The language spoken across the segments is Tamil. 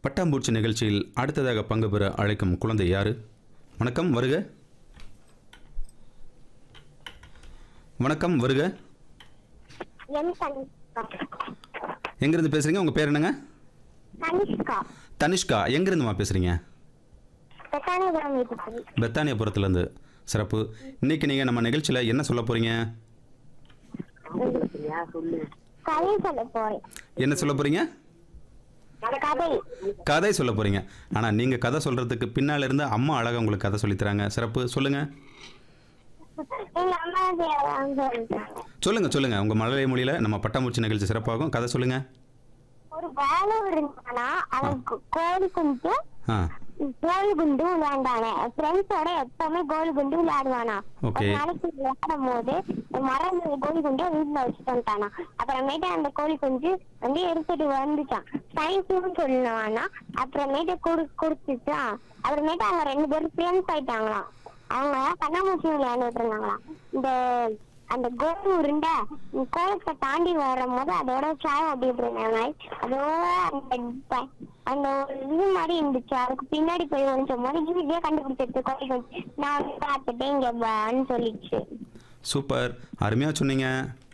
பட்டாம்பூச்சி நிகழ்ச்சியில் அடுத்ததாக பங்கு பெற அழைக்கும் குழந்தை யாரு வணக்கம் வருக வணக்கம் வருக என் கனிஷ்கா எங்கேருந்து பேசுகிறீங்க உங்கள் பேர் என்னங்க கனிஷ்கா தனிஷ்கா எங்கேருந்துமா பேசுகிறீங்க பிரதானபுரம் வீட்டுக்கு பெத்தானியபுரத்துலேருந்து சிறப்பு இன்னைக்கு நீங்கள் நம்ம நிகழ்ச்சியில் என்ன சொல்ல போகிறீங்க கதை சொல்ல போறேன் என்ன சொல்ல போகிறீங்க கதை கதை சொல்ல போகிறீங்க ஆனால் நீங்கள் கதை சொல்கிறதுக்கு பின்னால் இருந்து அம்மா அழகாக உங்களுக்கு கதை சொல்லித்தராங்க சிறப்பு சொல்லுங்கள் எங்க அம்மா பேரெல்லாம் சொல்லிட்டாங்க சொல்லுங்கள் சொல்லுங்கள் உங்கள் மழலை மொழியில் நம்ம பட்டாம்பூச்சி நிகழ்ச்சி சிறப்பாகும் கதை சொல்லுங்கள் ஒரு வேலை இருந்தானா அவன் கோ- கோழி குண்டு ஆ கோழி குண்டு விளையாண்டானே ஃப்ரெண்ட்ஸோட எப்பவுமே கோழி குண்டு விளையாடுவானா Okay. ஒரு நாளைக்கு விளையாடும் போது மரம் கோழி குண்டு வீட்டுல வச்சுட்டு வந்துட்டானா அப்புறமேட்டு அந்த கோழி குஞ்சு வந்து எடுத்துட்டு வந்துட்டான் சயின்ஸ்னு சொல்லுவானா அப்புறமேட்டு குடு குடுத்துட்டான் அப்புறமேட்டு அவங்க ரெண்டு பேரும் ஃப்ரெண்ட்ஸ் ஆயிட்டாங்களாம் அவங்க கண்ணாமூச்சி விளையாண்டுட்டு இருந்தாங்களாம் இந்த அந்த கோல் உருண்டை கோலத்தை தாண்டி வரும்போது அதோட சாயம் அப்படிட்டு இருந்தாங்க அதோட அந்த ப- அந்த ஒரு இது மாதிரி இருந்துச்சு அதுக்கு பின்னாடி போய் ஒழிச்ச போது ஈஸியா கண்டுபிடிச்சிருச்சு கோழி கொஞ்சம் நான் வந்து பார்த்துட்டேன் இங்க வான்னு சொல்லிச்சு சூப்பர் அருமையாக சொன்னீங்க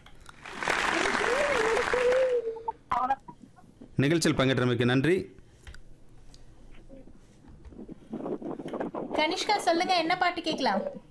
நிகழ்ச்சியில் பங்கேற்றமைக்கு நன்றி கனிஷ்கா சொல்லுங்க என்ன பாட்டு கேட்கலாம்